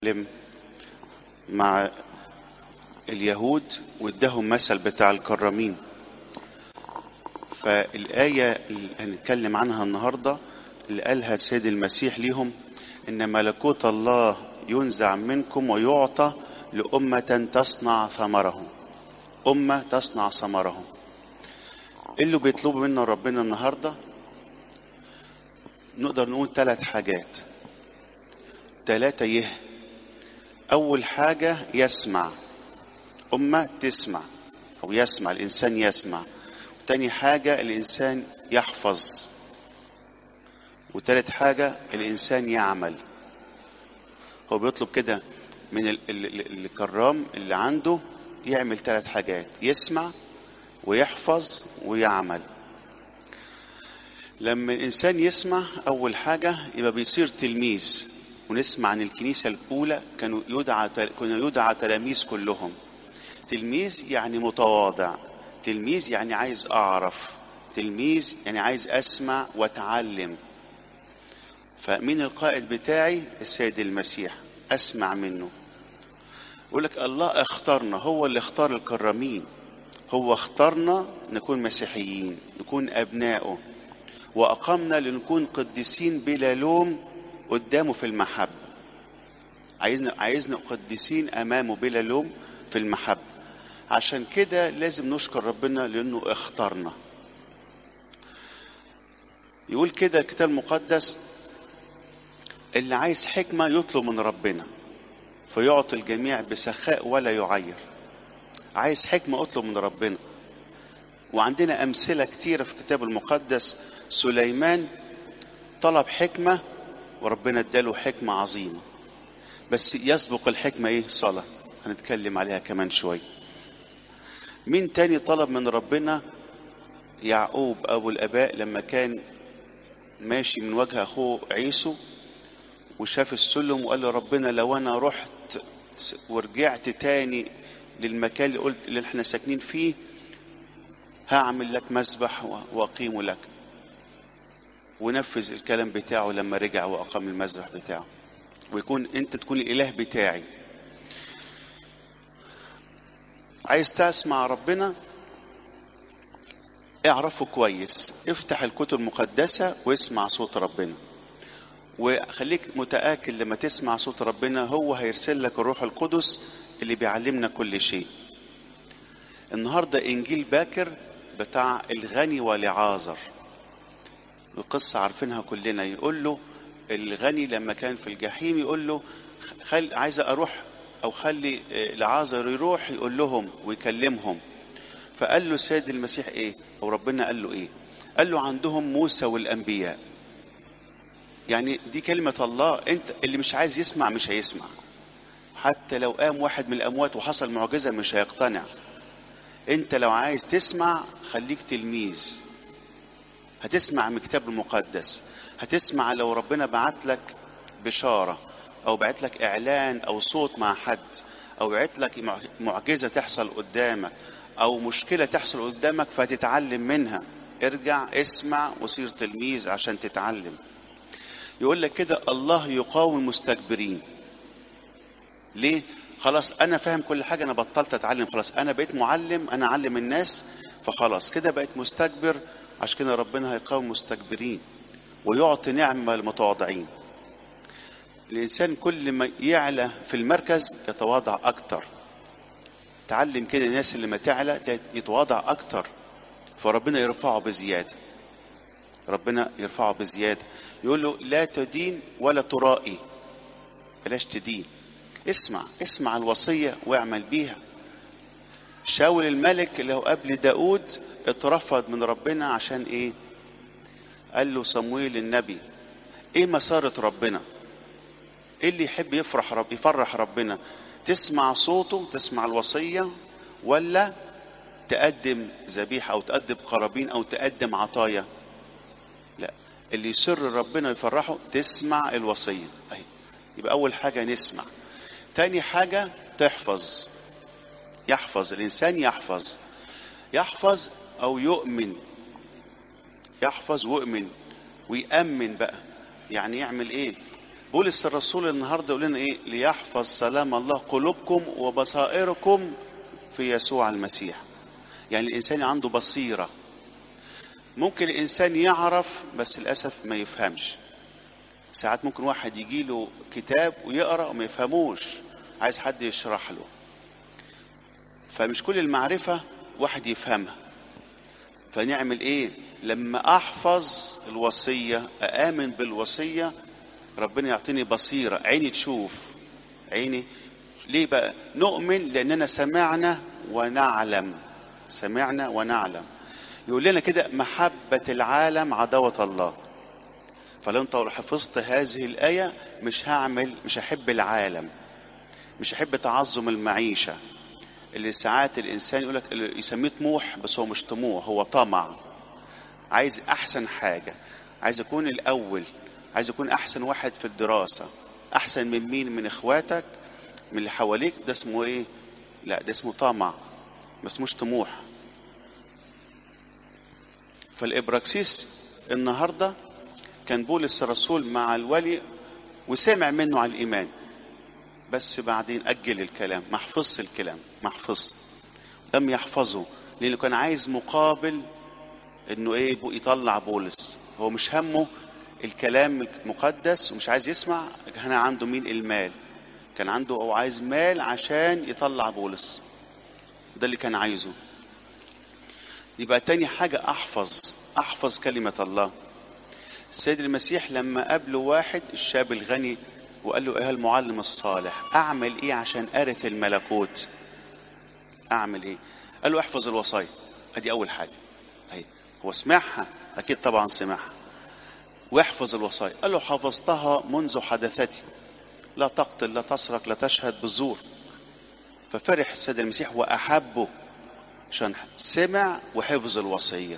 اتكلم مع اليهود واداهم مثل بتاع الكرامين فالآية اللي هنتكلم عنها النهاردة اللي قالها السيد المسيح ليهم إن ملكوت الله ينزع منكم ويعطى لأمة تصنع ثمره أمة تصنع ثمره إيه اللي بيطلبوا منا ربنا النهاردة نقدر نقول ثلاث حاجات ثلاثة يه أول حاجة يسمع أمة تسمع أو يسمع الإنسان يسمع وتاني حاجة الإنسان يحفظ وتالت حاجة الإنسان يعمل هو بيطلب كده من ال- ال- ال- الكرام اللي عنده يعمل ثلاث حاجات يسمع ويحفظ ويعمل لما الإنسان يسمع أول حاجة يبقى بيصير تلميذ ونسمع عن الكنيسة الأولى كانوا يدعى كانوا يدعى تلاميذ كلهم تلميذ يعني متواضع تلميذ يعني عايز أعرف تلميذ يعني عايز أسمع وأتعلم فمين القائد بتاعي السيد المسيح أسمع منه يقول لك الله اختارنا هو اللي اختار الكرامين هو اختارنا نكون مسيحيين نكون أبنائه وأقامنا لنكون قديسين بلا لوم قدامه في المحبة عايزنا عايزنا قديسين أمامه بلا لوم في المحبة عشان كده لازم نشكر ربنا لأنه اختارنا يقول كده الكتاب المقدس اللي عايز حكمة يطلب من ربنا فيعطي الجميع بسخاء ولا يعير عايز حكمة اطلب من ربنا وعندنا أمثلة كتيرة في الكتاب المقدس سليمان طلب حكمة وربنا اداله حكمة عظيمة بس يسبق الحكمة ايه صلاة هنتكلم عليها كمان شوية مين تاني طلب من ربنا يعقوب أبو الآباء لما كان ماشي من وجه أخوه عيسو وشاف السلم وقال له ربنا لو أنا رحت ورجعت تاني للمكان اللي قلت اللي احنا ساكنين فيه هعمل لك مسبح وأقيم لك ونفذ الكلام بتاعه لما رجع وأقام المسبح بتاعه ويكون أنت تكون الإله بتاعي عايز تسمع ربنا اعرفه كويس افتح الكتب المقدسة واسمع صوت ربنا وخليك متأكد لما تسمع صوت ربنا هو هيرسل لك الروح القدس اللي بيعلمنا كل شيء النهاردة إنجيل باكر بتاع الغني ولعازر القصة عارفينها كلنا يقول له الغني لما كان في الجحيم يقول له خل عايز أروح أو خلي لعازر يروح يقول لهم ويكلمهم فقال له السيد المسيح إيه أو ربنا قال له إيه قال له عندهم موسى والأنبياء يعني دي كلمة الله أنت اللي مش عايز يسمع مش هيسمع حتى لو قام واحد من الأموات وحصل معجزة مش هيقتنع أنت لو عايز تسمع خليك تلميذ هتسمع من الكتاب المقدس هتسمع لو ربنا بعت لك بشارة أو بعت لك إعلان أو صوت مع حد أو بعت لك معجزة تحصل قدامك أو مشكلة تحصل قدامك فتتعلم منها ارجع اسمع وصير تلميذ عشان تتعلم يقول لك كده الله يقاوم المستكبرين ليه خلاص انا فاهم كل حاجه انا بطلت اتعلم خلاص انا بقيت معلم انا اعلم الناس فخلاص كده بقيت مستكبر عشان كده ربنا هيقاوم المستكبرين ويعطي نعمه للمتواضعين الانسان كل ما يعلى في المركز يتواضع اكتر تعلم كده الناس اللي ما تعلى يتواضع اكتر فربنا يرفعه بزياده ربنا يرفعه بزياده يقول له لا تدين ولا ترائي بلاش تدين اسمع اسمع الوصيه واعمل بيها شاول الملك اللي هو قبل داود اترفض من ربنا عشان ايه قال له صمويل النبي ايه مسارة ربنا ايه اللي يحب يفرح رب يفرح ربنا تسمع صوته تسمع الوصية ولا تقدم ذبيحة او تقدم قرابين او تقدم عطايا لا اللي يسر ربنا يفرحه تسمع الوصية اهي يبقى اول حاجة نسمع تاني حاجة تحفظ يحفظ الإنسان يحفظ يحفظ أو يؤمن يحفظ ويؤمن ويأمن بقى يعني يعمل إيه بولس الرسول النهارده يقول لنا ايه ليحفظ سلام الله قلوبكم وبصائركم في يسوع المسيح يعني الانسان عنده بصيره ممكن الانسان يعرف بس للاسف ما يفهمش ساعات ممكن واحد يجي له كتاب ويقرا وما يفهموش عايز حد يشرح له فمش كل المعرفه واحد يفهمها فنعمل ايه لما احفظ الوصيه اامن بالوصيه ربنا يعطيني بصيره عيني تشوف عيني ليه بقى نؤمن لاننا سمعنا ونعلم سمعنا ونعلم يقول لنا كده محبه العالم عداوه الله فلو انت حفظت هذه الايه مش هعمل مش هحب العالم مش هحب تعظم المعيشه اللي ساعات الانسان يقول لك يسميه طموح بس هو مش طموح هو طمع عايز احسن حاجه عايز يكون الاول عايز يكون احسن واحد في الدراسه احسن من مين من اخواتك من اللي حواليك ده اسمه ايه لا ده اسمه طمع ما اسموش طموح فالابراكسيس النهارده كان بولس الرسول مع الولي وسمع منه على الايمان بس بعدين اجل الكلام ما حفظش الكلام ما حفظش لم يحفظه لانه كان عايز مقابل انه ايه يطلع بولس هو مش همه الكلام المقدس ومش عايز يسمع كان عنده مين المال كان عنده هو عايز مال عشان يطلع بولس ده اللي كان عايزه يبقى تاني حاجة أحفظ أحفظ كلمة الله السيد المسيح لما قابله واحد الشاب الغني وقال له ايه المعلم الصالح اعمل ايه عشان ارث الملكوت اعمل ايه قال له احفظ الوصايا ادي اول حاجه اهي هو سمعها اكيد طبعا سمعها واحفظ الوصايا قال له حفظتها منذ حدثتي لا تقتل لا تسرق لا تشهد بالزور ففرح السيد المسيح واحبه عشان سمع وحفظ الوصيه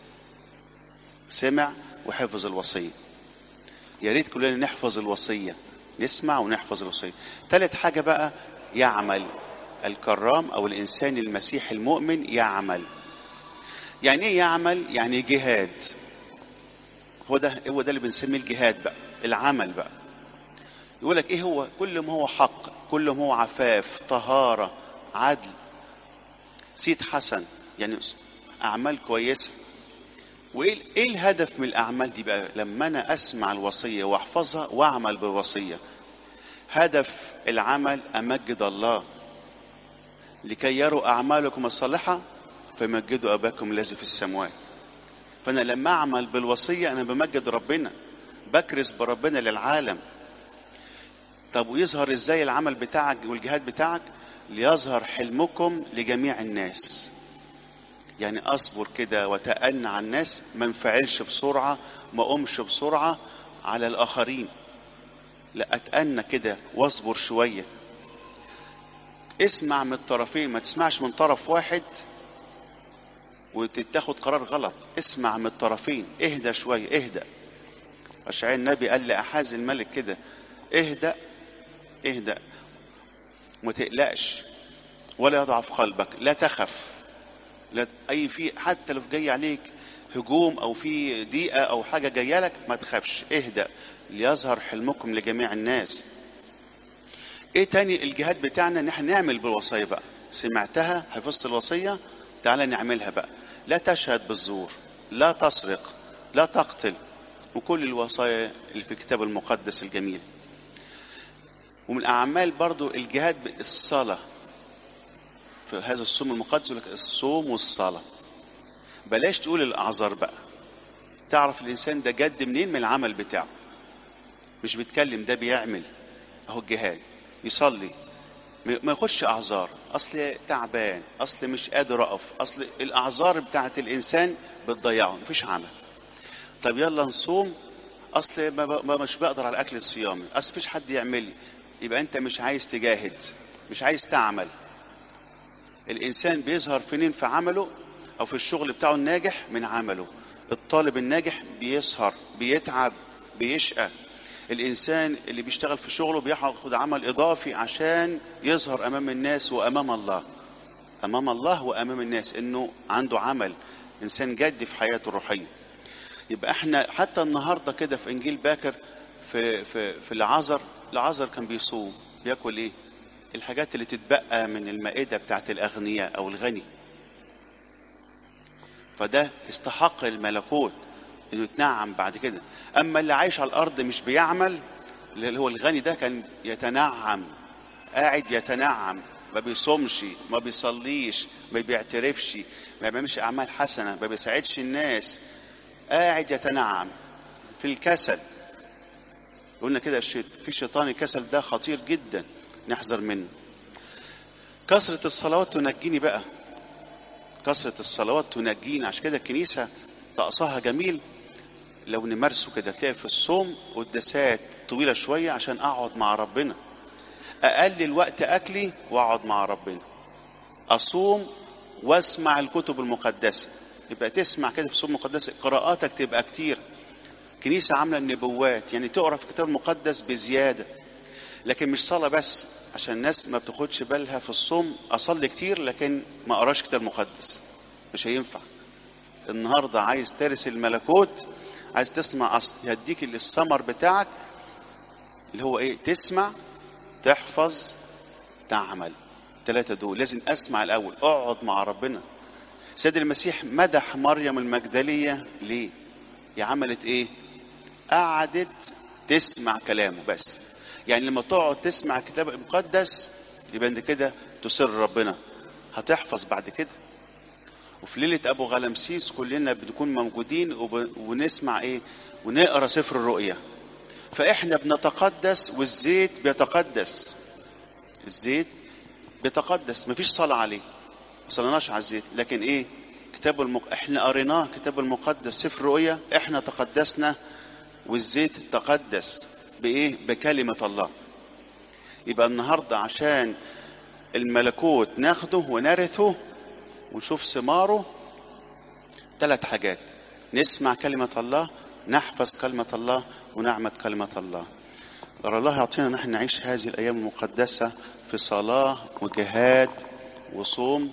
سمع وحفظ الوصيه يا ريت كلنا نحفظ الوصيه نسمع ونحفظ الوصيه ثالث حاجه بقى يعمل الكرام او الانسان المسيح المؤمن يعمل يعني ايه يعمل يعني جهاد هو ده هو ده اللي بنسميه الجهاد بقى العمل بقى يقول لك ايه هو كل ما هو حق كل ما هو عفاف طهاره عدل سيد حسن يعني اعمال كويسه وايه ايه الهدف من الاعمال دي بقى لما انا اسمع الوصيه واحفظها واعمل بالوصيه هدف العمل امجد الله لكي يروا اعمالكم الصالحه فيمجدوا اباكم الذي في السماوات فانا لما اعمل بالوصيه انا بمجد ربنا بكرس بربنا للعالم طب ويظهر ازاي العمل بتاعك والجهاد بتاعك ليظهر حلمكم لجميع الناس يعني اصبر كده وتأنى على الناس ما انفعلش بسرعة ما اقومش بسرعة على الآخرين لا أتأنى كده واصبر شوية اسمع من الطرفين ما تسمعش من طرف واحد وتتاخد قرار غلط اسمع من الطرفين اهدى شوية اهدى أشعياء النبي قال لأحاز الملك كده اهدأ اهدأ وما تقلقش ولا يضعف قلبك لا تخف لا اي في حتى لو جاي عليك هجوم او في ضيقه او حاجه جايه لك ما تخافش اهدأ ليظهر حلمكم لجميع الناس ايه تاني الجهاد بتاعنا ان احنا نعمل بالوصيه بقى سمعتها حفظت الوصيه تعالى نعملها بقى لا تشهد بالزور لا تسرق لا تقتل وكل الوصايا اللي في الكتاب المقدس الجميل ومن الاعمال برضو الجهاد بالصلاه في هذا الصوم المقدس يقول لك الصوم والصلاه بلاش تقول الاعذار بقى تعرف الانسان ده جد منين من العمل بتاعه مش بيتكلم ده بيعمل اهو الجهاد يصلي ما ياخدش اعذار اصل تعبان اصل مش قادر اقف اصل الاعذار بتاعت الانسان بتضيعه مفيش عمل طب يلا نصوم اصل ما, ما مش بقدر على الاكل الصيامي اصل مفيش حد يعمل لي يبقى انت مش عايز تجاهد مش عايز تعمل الانسان بيظهر فين في عمله او في الشغل بتاعه الناجح من عمله الطالب الناجح بيسهر بيتعب بيشقى الانسان اللي بيشتغل في شغله بياخد عمل اضافي عشان يظهر امام الناس وامام الله امام الله وامام الناس انه عنده عمل انسان جد في حياته الروحيه يبقى احنا حتى النهارده كده في انجيل باكر في في في العذر العذر كان بيصوم بياكل ايه الحاجات اللي تتبقى من المائده بتاعت الاغنياء او الغني فده استحق الملكوت انه يتنعم بعد كده اما اللي عايش على الارض مش بيعمل اللي هو الغني ده كان يتنعم قاعد يتنعم ما بيصومش ما بيصليش ما بيعترفش ما بيعملش اعمال حسنه ما بيساعدش الناس قاعد يتنعم في الكسل قلنا كده الشيط في شيطان الكسل ده خطير جدا نحذر منه كثرة الصلوات تنجيني بقى كثرة الصلوات تنجينا عشان كده الكنيسة طقسها جميل لو نمارسه كده تلاقي في الصوم قداسات طويلة شوية عشان أقعد مع ربنا أقلل وقت أكلي وأقعد مع ربنا أصوم وأسمع الكتب المقدسة يبقى تسمع كده في الصوم المقدس قراءاتك تبقى كتير كنيسة عاملة النبوات يعني تقرا في الكتاب المقدس بزيادة لكن مش صلاة بس عشان الناس ما بتاخدش بالها في الصوم أصلي كتير لكن ما أقراش كتاب مقدس مش هينفع النهاردة عايز ترث الملكوت عايز تسمع أصل يديك الثمر بتاعك اللي هو إيه تسمع تحفظ تعمل ثلاثة دول لازم أسمع الأول أقعد مع ربنا سيد المسيح مدح مريم المجدلية ليه؟ هي عملت إيه؟ قعدت تسمع كلامه بس يعني لما تقعد تسمع الكتاب المقدس يبقى انت كده تسر ربنا هتحفظ بعد كده وفي ليلة أبو غلمسيس كلنا بنكون موجودين وب... ونسمع إيه ونقرأ سفر الرؤيا فإحنا بنتقدس والزيت بيتقدس الزيت بيتقدس مفيش صلاة عليه ما صليناش على الزيت لكن إيه كتاب المق... إحنا قريناه كتاب المقدس سفر الرؤيا إحنا تقدسنا والزيت تقدس بإيه بكلمة الله يبقى النهاردة عشان الملكوت ناخده ونرثه ونشوف ثماره ثلاث حاجات نسمع كلمة الله نحفظ كلمة الله ونعمة كلمة الله ترى الله يعطينا نحن نعيش هذه الأيام المقدسة في صلاة وجهاد وصوم